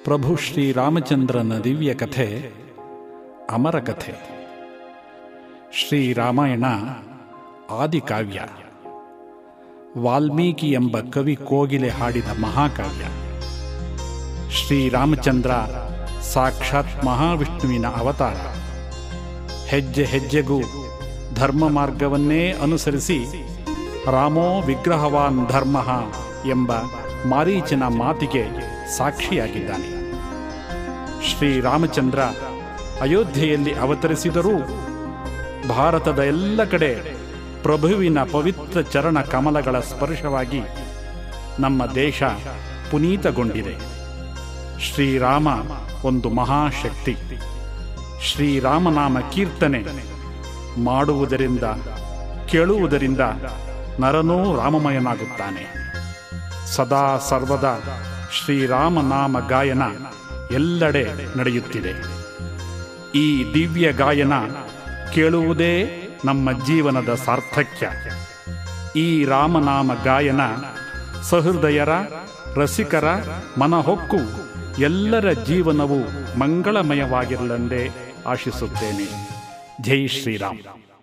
ಪ್ರಭು ಶ್ರೀರಾಮಚಂದ್ರನ ದಿವ್ಯ ಕಥೆ ಅಮರ ಕಥೆ ಶ್ರೀರಾಮಾಯಣ ಆದಿಕಾವ್ಯ ವಾಲ್ಮೀಕಿ ಎಂಬ ಕವಿ ಕೋಗಿಲೆ ಹಾಡಿದ ಮಹಾಕಾವ್ಯ ಶ್ರೀರಾಮಚಂದ್ರ ಸಾಕ್ಷಾತ್ ಮಹಾವಿಷ್ಣುವಿನ ಅವತಾರ ಹೆಜ್ಜೆ ಹೆಜ್ಜೆಗೂ ಧರ್ಮ ಮಾರ್ಗವನ್ನೇ ಅನುಸರಿಸಿ ರಾಮೋ ವಿಗ್ರಹವಾನ್ ಧರ್ಮ ಎಂಬ ಮಾರೀಚನ ಮಾತಿಗೆ ಸಾಕ್ಷಿಯಾಗಿದ್ದಾನೆ ಶ್ರೀರಾಮಚಂದ್ರ ಅಯೋಧ್ಯೆಯಲ್ಲಿ ಅವತರಿಸಿದರೂ ಭಾರತದ ಎಲ್ಲ ಕಡೆ ಪ್ರಭುವಿನ ಪವಿತ್ರ ಚರಣ ಕಮಲಗಳ ಸ್ಪರ್ಶವಾಗಿ ನಮ್ಮ ದೇಶ ಪುನೀತಗೊಂಡಿದೆ ಶ್ರೀರಾಮ ಒಂದು ಮಹಾಶಕ್ತಿ ಶ್ರೀರಾಮನಾಮ ಕೀರ್ತನೆ ಮಾಡುವುದರಿಂದ ಕೇಳುವುದರಿಂದ ನರನೂ ರಾಮಮಯನಾಗುತ್ತಾನೆ ಸದಾ ಸರ್ವದ ಶ್ರೀರಾಮನಾಮ ಗಾಯನ ಎಲ್ಲೆಡೆ ನಡೆಯುತ್ತಿದೆ ಈ ದಿವ್ಯ ಗಾಯನ ಕೇಳುವುದೇ ನಮ್ಮ ಜೀವನದ ಸಾರ್ಥಕ್ಯ ಈ ರಾಮನಾಮ ಗಾಯನ ಸಹೃದಯರ ರಸಿಕರ ಮನಹೊಕ್ಕು ಎಲ್ಲರ ಜೀವನವು ಮಂಗಳಮಯವಾಗಿರಲೆಂದೇ ಆಶಿಸುತ್ತೇನೆ ಜೈ ಶ್ರೀರಾಮ್